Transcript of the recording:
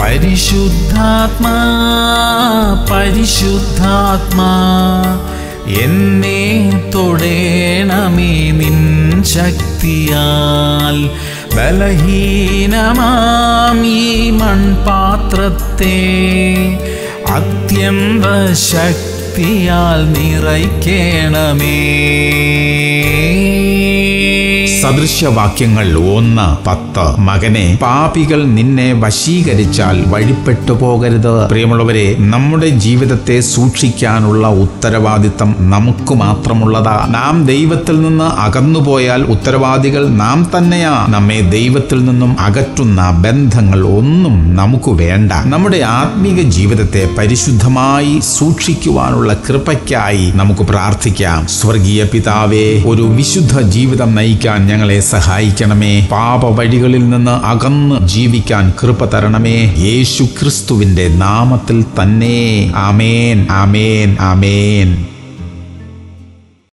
പരിശുദ്ധാത്മാ പരിശുദ്ധാത്മാ എന്നെ തൊടേണമേ നിൻ ശക്തിയാൽ ബലഹീനമാം ഈ മൺപാത്രത്തെ അത്യന്ത ശക്തിയാൽ നിറയ്ക്കണമേ സദൃശവാക്യങ്ങൾ ഒന്ന് പത്ത് മകനെ പാപികൾ നിന്നെ വശീകരിച്ചാൽ വഴിപ്പെട്ടു പോകരുത് പ്രിയമുള്ളവരെ നമ്മുടെ ജീവിതത്തെ സൂക്ഷിക്കാനുള്ള ഉത്തരവാദിത്തം നമുക്ക് മാത്രമുള്ളതാ നാം ദൈവത്തിൽ നിന്ന് അകന്നുപോയാൽ ഉത്തരവാദികൾ നാം തന്നെയാ നമ്മെ ദൈവത്തിൽ നിന്നും അകറ്റുന്ന ബന്ധങ്ങൾ ഒന്നും നമുക്ക് വേണ്ട നമ്മുടെ ആത്മീക ജീവിതത്തെ പരിശുദ്ധമായി സൂക്ഷിക്കുവാനുള്ള കൃപയ്ക്കായി നമുക്ക് പ്രാർത്ഥിക്കാം സ്വർഗീയ പിതാവേ ഒരു വിശുദ്ധ ജീവിതം നയിക്കാൻ ഞങ്ങളെ സഹായിക്കണമേ പാപ വഴികളിൽ നിന്ന് അകന്ന് ജീവിക്കാൻ കൃപ തരണമേ യേശു ക്രിസ്തുവിന്റെ നാമത്തിൽ തന്നെ ആമേൻ ആമേൻ ആമേൻ